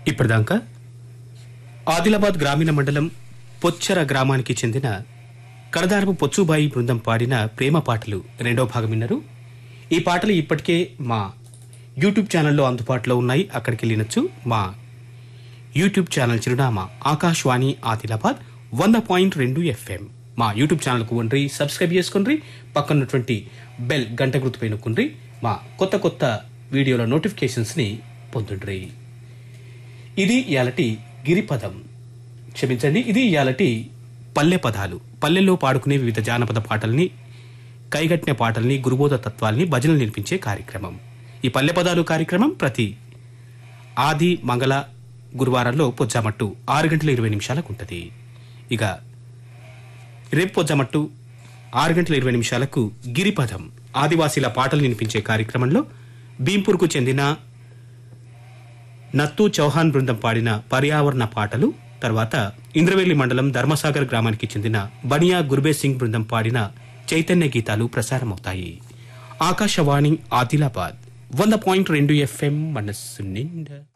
ఇప్పటిదాకా ఆదిలాబాద్ గ్రామీణ మండలం పొచ్చర గ్రామానికి చెందిన కడదారపు పొచ్చుబాయి బృందం పాడిన ప్రేమ పాటలు రెండో భాగం విన్నారు ఈ పాటలు ఇప్పటికే మా యూట్యూబ్ ఛానల్లో అందుబాటులో ఉన్నాయి అక్కడికి వెళ్ళినచ్చు మా యూట్యూబ్ ఛానల్ చిరునామా ఆకాశవాణి ఆదిలాబాద్ వంద పాయింట్ రెండు ఎఫ్ఎం మా యూట్యూబ్ ఛానల్కు వండ్రి సబ్స్క్రైబ్ చేసుకుని పక్కనున్నటువంటి బెల్ గంట గుర్తుపై నొక్కుండ్రి మా కొత్త కొత్త వీడియోల నోటిఫికేషన్స్ని పొందుండ్రి ఇది ఇయాలటి గిరిపదం క్షమించండి ఇది ఇయాలటి పల్లె పదాలు పల్లెల్లో పాడుకునే వివిధ జానపద పాటల్ని కైగట్టిన పాటల్ని గురుబోధ తత్వాల్ని భజనలు నేర్పించే కార్యక్రమం ఈ పల్లె పదాలు కార్యక్రమం ప్రతి ఆది మంగళ గురువారాల్లో పొజ్జామట్టు ఆరు గంటల ఇరవై నిమిషాలకు ఉంటుంది ఇక రేపు పొజ్జామట్టు ఆరు గంటల ఇరవై నిమిషాలకు గిరిపదం ఆదివాసీల పాటలు వినిపించే కార్యక్రమంలో భీంపూర్కు చెందిన నత్తు చౌహాన్ బృందం పాడిన పర్యావరణ పాటలు తర్వాత ఇంద్రవెల్లి మండలం ధర్మసాగర్ గ్రామానికి చెందిన బనియా గుర్బే సింగ్ బృందం పాడిన చైతన్య గీతాలు ప్రసారమవుతాయి ఆకాశవాణి ఆదిలాబాద్ వంద పాయింట్ రెండు ఎఫ్ఎం మనస్సు నిండా